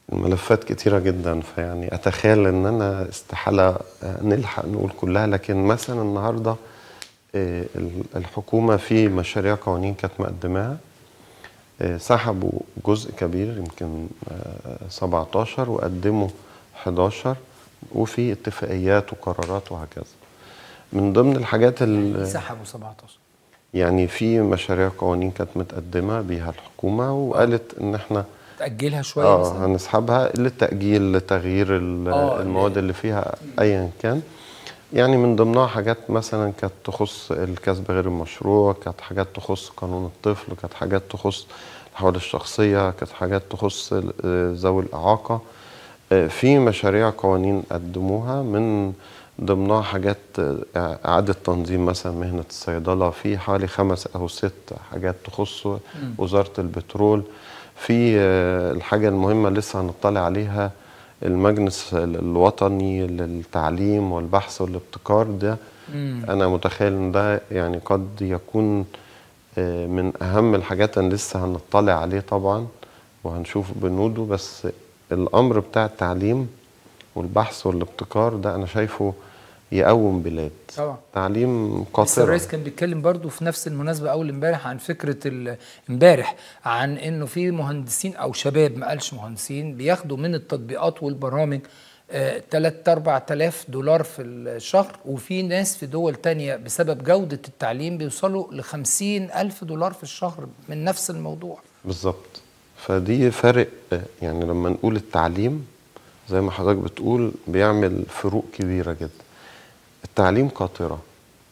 الملفات كتيرة جدا فيعني أتخيل إن أنا استحالة نلحق نقول كلها لكن مثلا النهاردة آه، الحكومة في مشاريع قوانين كانت مقدماها آه، سحبوا جزء كبير يمكن آه، 17 وقدموا 11 وفي اتفاقيات وقرارات وهكذا من ضمن الحاجات اللي سحبوا 17 يعني في مشاريع قوانين كانت متقدمة بيها الحكومة وقالت إن إحنا تاجلها شويه اه مثلا هنسحبها للتأجيل لتغيير ال- آه، المواد اللي فيها أيا كان يعني من ضمنها حاجات مثلا كانت تخص الكسب غير المشروع كانت حاجات تخص قانون الطفل كانت حاجات تخص الحوادث الشخصية كانت حاجات تخص ال- آه، ذوي الإعاقة آه، في مشاريع قوانين قدموها من ضمنها حاجات آه، إعادة تنظيم مثلا مهنة الصيدلة في حوالي خمس أو ست حاجات تخص وزارة البترول في آه، الحاجة المهمة لسه هنطلع عليها المجلس ال- الوطني للتعليم والبحث والابتكار ده أنا متخيل إن ده يعني قد يكون آه، من أهم الحاجات اللي لسه هنطلع عليه طبعا وهنشوف بنوده بس الأمر بتاع التعليم والبحث والابتكار ده أنا شايفه يقوم بلاد طبعا تعليم بس قاطرة الرئيس كان بيتكلم برضو في نفس المناسبة أول امبارح عن فكرة ال- امبارح عن إنه في مهندسين أو شباب ما قالش مهندسين بياخدوا من التطبيقات والبرامج آه، تلات أربع تلاف دولار في الشهر وفي ناس في دول تانية بسبب جودة التعليم بيوصلوا لخمسين ألف دولار في الشهر من نفس الموضوع بالظبط فدي فارق آه، يعني لما نقول التعليم زي ما حضرتك بتقول بيعمل فروق كبيرة جدا التعليم قاطرة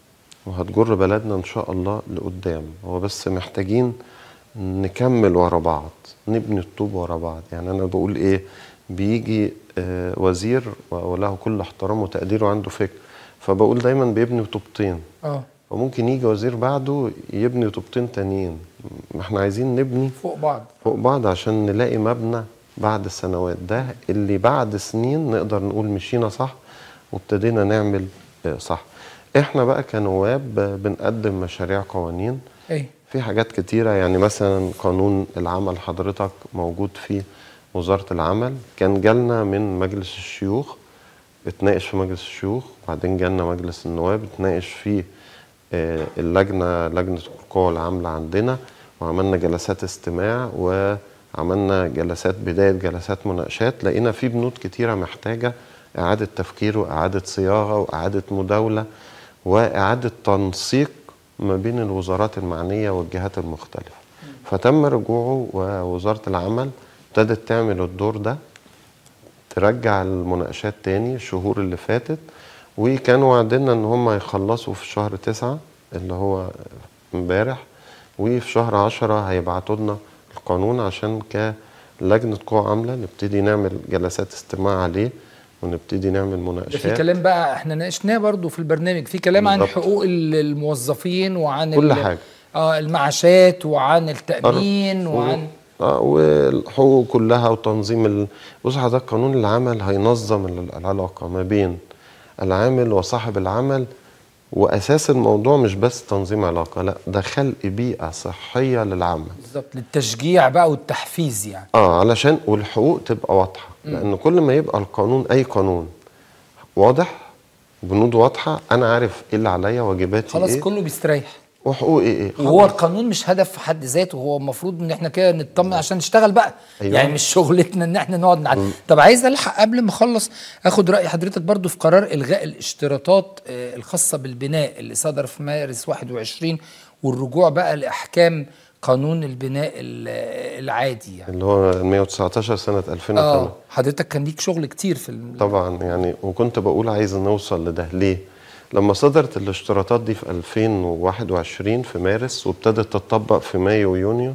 وهتجر بلدنا إن شاء الله لقدام هو بس محتاجين نكمل ورا بعض نبني الطوب ورا بعض يعني أنا بقول إيه بيجي آه، وزير وله كل احترام وتقدير وعنده فكر فبقول دايما بيبني طوبتين اه وممكن يجي وزير بعده يبني طوبتين تانيين ما احنا عايزين نبني فوق بعض فوق بعض عشان نلاقي مبنى بعد سنوات ده اللي بعد سنين نقدر نقول مشينا صح وابتدينا نعمل آه، صح احنا بقى كنواب آه، بنقدم مشاريع قوانين ايه في حاجات كتيرة يعني مثلا قانون العمل حضرتك موجود في وزارة العمل كان جالنا من مجلس الشيوخ اتناقش في مجلس الشيوخ وبعدين جالنا مجلس النواب اتناقش في آه، اللجنة لجنة القوى العاملة عندنا وعملنا جلسات استماع وعملنا جلسات بداية جلسات مناقشات لقينا في بنود كتيرة محتاجة إعادة تفكير وإعادة صياغة وإعادة مداولة وإعادة تنسيق ما بين الوزارات المعنية والجهات المختلفة فتم رجوعه ووزارة العمل ابتدت تعمل الدور ده ترجع المناقشات تاني الشهور اللي فاتت وكانوا وعدنا ان هم يخلصوا في شهر تسعة اللي هو امبارح وفي شهر عشرة هيبعتوا لنا القانون عشان كلجنة قوى عاملة نبتدي نعمل جلسات استماع عليه ونبتدي نعمل ده في مناقشات كلام بقى احنا ناقشناه برضو في البرنامج في كلام عن بالظبط. حقوق ال- الموظفين وعن كل ال- حاجة. اه المعاشات وعن التأمين و- وعن اه والحقوق كلها وتنظيم ال... بص حضرتك قانون العمل هينظم ال- العلاقه ما بين العامل وصاحب العمل واساس الموضوع مش بس تنظيم علاقه لا ده خلق بيئه صحيه للعمل بالظبط للتشجيع بقى والتحفيز يعني اه علشان والحقوق تبقى واضحه لان كل ما يبقى القانون اي قانون واضح بنود واضحه انا عارف ايه اللي عليا واجباتي خلاص ايه كله بيستريح وحقوقي ايه وهو القانون مش هدف في حد ذاته هو المفروض ان احنا كده نطمن عشان نشتغل بقى أيوة. يعني مش شغلتنا ان احنا نقعد نعد طب عايز الحق قبل ما اخلص اخد راي حضرتك برضو في قرار الغاء الاشتراطات آه، الخاصه بالبناء اللي صدر في مارس 21 والرجوع بقى لاحكام قانون البناء ال- العادي يعني اللي هو 119 سنه 2008 اه حضرتك كان ليك شغل كتير في الم... طبعا يعني وكنت بقول عايز نوصل لده ليه؟ لما صدرت الاشتراطات دي في 2021 في مارس وابتدت تطبق في مايو ويونيو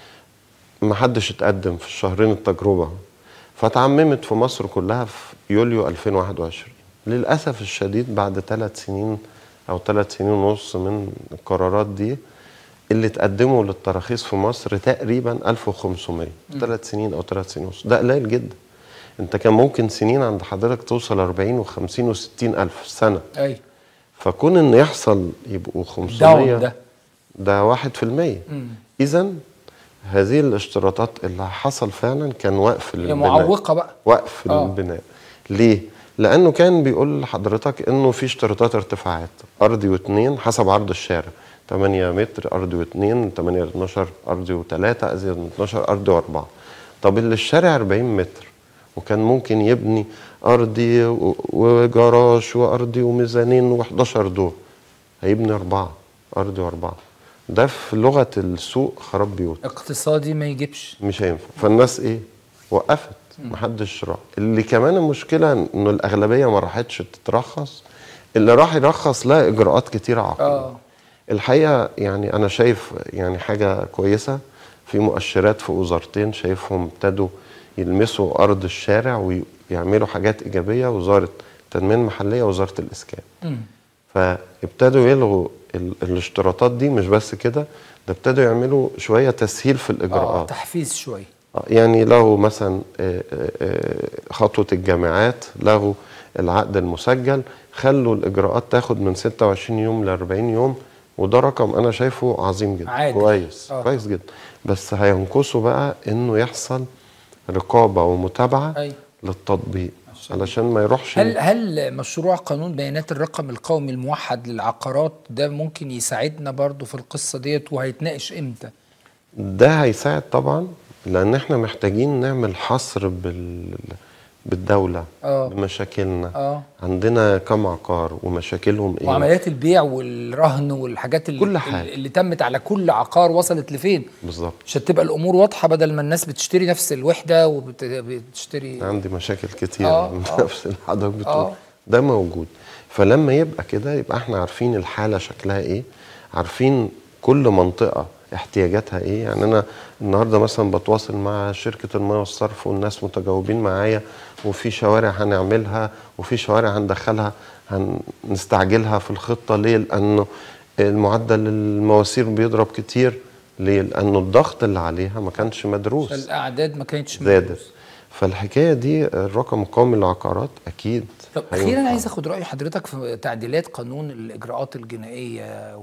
ما حدش اتقدم في الشهرين التجربة فتعممت في مصر كلها في يوليو 2021 للأسف الشديد بعد ثلاث سنين أو ثلاث سنين ونص من القرارات دي اللي اتقدموا للتراخيص في مصر تقريبا 1500 ثلاث سنين أو ثلاث سنين ونص ده قليل جدا انت كان ممكن سنين عند حضرتك توصل 40 و50 و60 الف سنه اي فكون ان يحصل يبقوا 500 داون ده ده واحد في المية إذا هذه الاشتراطات اللي حصل فعلا كان وقف هي البناء معوقه بقى وقف آه. البناء ليه؟ لأنه كان بيقول لحضرتك إنه في اشتراطات ارتفاعات أرضي واثنين حسب عرض الشارع 8 متر أرضي واثنين 8 ل 12 أرضي وثلاثة أزيد من 12 أرضي وأربعة طب اللي الشارع 40 متر وكان ممكن يبني أرضي و- وجراج وأرضي وميزانين و11 دور هيبني أربعة أرضي وأربعة ده في لغة السوق خراب بيوت اقتصادي ما يجيبش مش هينفع فالناس ايه وقفت محدش راح اللي كمان المشكله انه الاغلبيه ما راحتش تترخص اللي راح يرخص لقى اجراءات كتير عقيمه اه الحقيقه يعني انا شايف يعني حاجه كويسه في مؤشرات في وزارتين شايفهم ابتدوا يلمسوا ارض الشارع ويعملوا حاجات ايجابيه وزاره التنميه المحليه ووزاره الاسكان مم. فابتدوا يلغوا ال- الاشتراطات دي مش بس كده ده ابتدوا يعملوا شويه تسهيل في اه الاجراءات تحفيز شويه آه، يعني لغوا مثلا آه، آه، آه، خطوة الجامعات لغوا العقد المسجل خلوا الإجراءات تاخد من 26 يوم ل 40 يوم وده رقم أنا شايفه عظيم جدا عادل. كويس آه. كويس جدا بس هينقصوا بقى إنه يحصل رقابة ومتابعة أيوة. للتطبيق علشان ما يروحش هل هل مشروع قانون بيانات الرقم القومي الموحد للعقارات ده ممكن يساعدنا برضو في القصه ديت وهيتناقش امتى؟ ده هيساعد طبعا لأن احنا محتاجين نعمل حصر بال بالدولة آه. بمشاكلنا اه عندنا كم عقار ومشاكلهم ايه وعمليات البيع والرهن والحاجات اللي, كل حاجة. اللي تمت على كل عقار وصلت لفين بالظبط عشان تبقى الامور واضحه بدل ما الناس بتشتري نفس الوحده وبتشتري عندي مشاكل كتير آه، من آه. نفس اللي حضرتك بتقول آه. ده موجود فلما يبقى كده يبقى احنا عارفين الحاله شكلها ايه عارفين كل منطقه احتياجاتها ايه يعني انا النهارده مثلا بتواصل مع شركه المياه والصرف والناس متجاوبين معايا وفي شوارع هنعملها وفي شوارع هندخلها هنستعجلها في الخطه ليه لانه المعدل المواسير بيضرب كتير ليه لانه الضغط اللي عليها ما كانش مدروس الاعداد ما كانتش زادت مدروسة. فالحكايه دي الرقم القومي للعقارات اكيد طب اخيرا هينفع. عايز اخد راي حضرتك في تعديلات قانون الاجراءات الجنائيه و-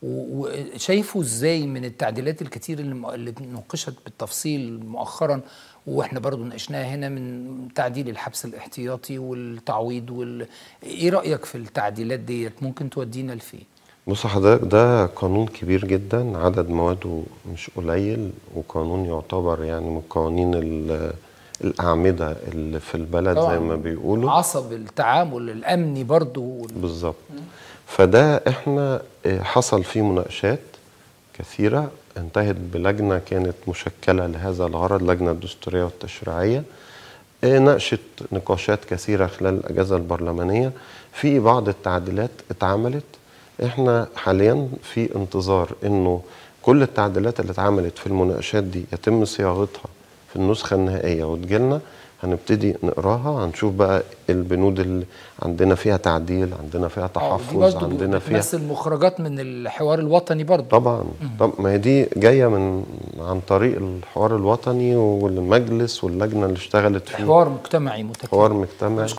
وشايفه ازاي من التعديلات الكتير اللي م- اللي نوقشت بالتفصيل مؤخرا واحنا برضو ناقشناها هنا من تعديل الحبس الاحتياطي والتعويض وال... ايه رايك في التعديلات ديت ممكن تودينا لفين بص حضرتك ده قانون كبير جدا عدد مواده مش قليل وقانون يعتبر يعني من قوانين ال- الأعمدة اللي في البلد طبعاً. زي ما بيقولوا عصب التعامل الامني برضو وال- بالظبط فده احنا اه، حصل فيه مناقشات كثيرة انتهت بلجنة كانت مشكلة لهذا الغرض لجنة الدستورية والتشريعية اه، ناقشت نقاشات كثيرة خلال الأجازة البرلمانية في بعض التعديلات اتعملت احنا حاليا في انتظار انه كل التعديلات اللي اتعملت في المناقشات دي يتم صياغتها في النسخة النهائية وتجيلنا هنبتدي نقراها هنشوف بقى البنود اللي عندنا فيها تعديل عندنا فيها آه، ودي تحفظ برضو عندنا فيها بتمثل مخرجات من الحوار الوطني برضو طبعا طب ما هي دي جايه من عن طريق الحوار الوطني والمجلس واللجنه اللي اشتغلت فيه حوار مجتمعي متكامل حوار مجتمعي